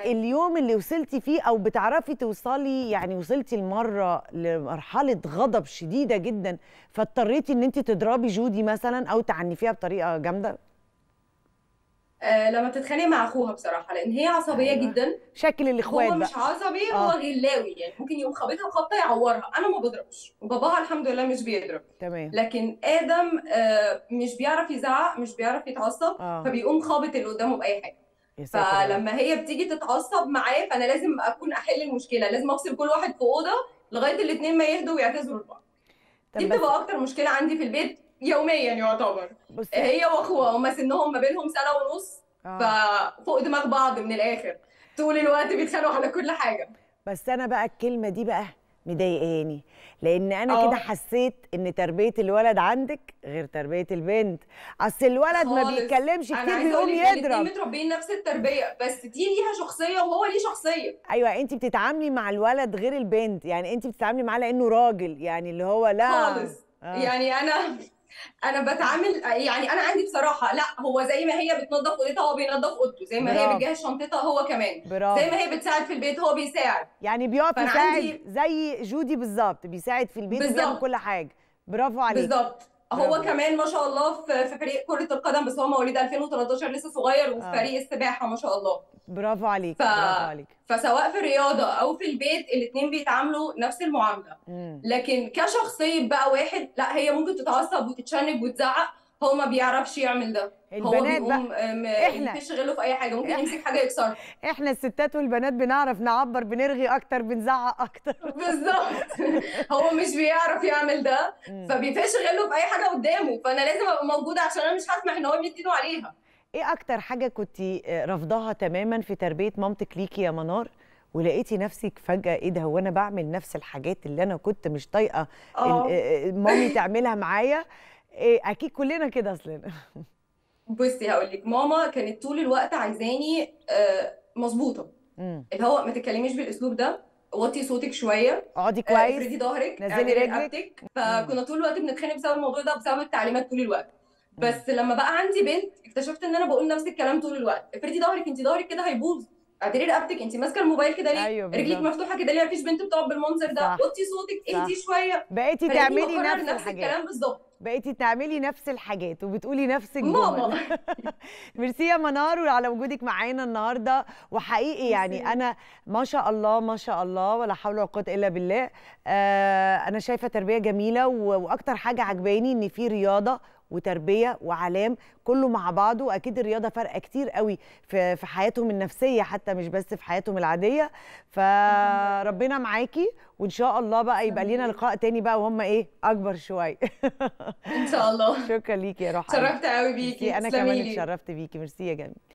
اليوم اللي وصلتي فيه او بتعرفي توصلي يعني وصلتي المره لمرحله غضب شديده جدا فاضطريتي ان انت تضربي جودي مثلا او تعنفيها بطريقه جامده آه لما بتتخانق مع اخوها بصراحه لان هي عصبيه أيوة. جدا شكل الاخوات هو بقى مش عصبي آه. هو غلاوي يعني ممكن يقوم خابطها خبطه يعورها انا ما بضربش وباباها الحمد لله مش بيضرب تمام لكن ادم آه مش بيعرف يزعق مش بيعرف يتعصب اه فبيقوم خابط اللي قدامه باي حاجه يا ساتر يا رب. فلما هي بتيجي تتعصب معاه فانا لازم اكون احل المشكله لازم افصل كل واحد في اوضه لغايه الاثنين ما يهدوا ويعتذروا لبعض طب دي بس بتبقى اكتر مشكله عندي في البيت يوميا يعتبر بصي هي واخوها هما سنهم ما بينهم سنه ونص آه. ففوق دماغ بعض من الاخر طول الوقت بيتخانقوا على كل حاجه بس انا بقى الكلمه دي بقى مضايقاني لان انا اه. كده حسيت ان تربيه الولد عندك غير تربيه البنت اصل الولد ما خالص. بيتكلمش انا كتير عايزه اقول بيقوم لك الاتنين يضرب متربيين نفس التربيه بس دي ليها شخصيه وهو ليه شخصيه ايوه انت بتتعاملي مع الولد غير البنت يعني انت بتتعاملي معاه لانه راجل يعني اللي هو لا خالص آه. يعني انا انا بتعامل يعني انا عندي بصراحه لا هو زي ما هي بتنظف اوضتها هو بينظف اوضته زي ما هي برافو. بتجهز شنطتها هو كمان برافو زي ما هي بتساعد في البيت هو بيساعد يعني بيقف فأنا يساعد عندي- زي جودي بالظبط بيساعد في البيت وبيعمل بالظبط. كل حاجه برافو عليك بالظبط برافو. هو كمان ما شاء الله في في فريق كرة القدم بس هو مواليد 2013 لسه صغير وفي آه. فريق السباحة ما شاء الله برافو عليك ف- برافو عليك فسواء في الرياضة أو في البيت الاتنين بيتعاملوا نفس المعاملة مم. لكن كشخصية بقى واحد لا هي ممكن تتعصب وتتشنج وتزعق هو ما بيعرفش يعمل ده هو البنات بقى بيقوم آم، إحنا. يفش غله في أي حاجة ممكن إحنا. يمسك حاجة يكسرها احنا الستات والبنات بنعرف نعبر بنرغي اكتر بنزعق اكتر بالظبط هو مش بيعرف يعمل ده مم. فبيفش غله في أي حاجة قدامه فأنا لازم أبقى موجودة عشان أنا مش هسمح إن هو يمد إيده عليها ايه اكتر حاجه كنت رافضاها تماما في تربيه مامتك ليكي يا منار ولقيتي نفسك فجاه ايه ده هو انا بعمل نفس الحاجات اللي انا كنت مش طايقه اه ال- آه، مامي تعملها معايا إيه اكيد كلنا كده اصلا بصي هقول لك ماما كانت طول الوقت عايزاني آه، مظبوطه مم. اللي هو ما تتكلميش بالاسلوب ده وطي صوتك شويه اقعدي آه، كويس افردي ظهرك نزلي اعدلي رجلك. رقبتك فكنا طول الوقت بنتخانق بسبب الموضوع ده بسبب التعليمات طول الوقت بس لما بقى عندي بنت اكتشفت ان انا بقول نفس الكلام طول الوقت افردي ظهرك انت ظهرك كده هيبوظ اعدلي رقبتك انت ماسكه الموبايل كده ليه أيوة رجلك بالظبط. مفتوحه كده ليه مفيش بنت بتقعد بالمنظر ده صح. وطي صوتك اهدي شويه بقيتي فلقيتني تعملي بكرر نفس نفس الحاجات الكلام بالظبط بقيتي تعملي نفس الحاجات وبتقولي نفس الجمل ماما ميرسي يا منار وعلى وجودك معانا النهارده وحقيقي يعني ميرسي. انا ما شاء الله ما شاء الله ولا حول ولا قوه الا بالله آه انا شايفه تربيه جميله و- واكتر حاجه عجباني ان في رياضه وتربيه وعلام كله مع بعضه واكيد الرياضه فارقه كتير قوي في في حياتهم النفسيه حتى مش بس في حياتهم العاديه فربنا معاكي وان شاء الله بقى يبقى لينا لقاء تاني بقى وهم ايه اكبر شويه ان شاء الله شكرا ليكي يا روح قلبي. اتشرفت قوي بيكي ميرسي، انا تسلمي كمان لي. اتشرفت بيكي ميرسي يا جميل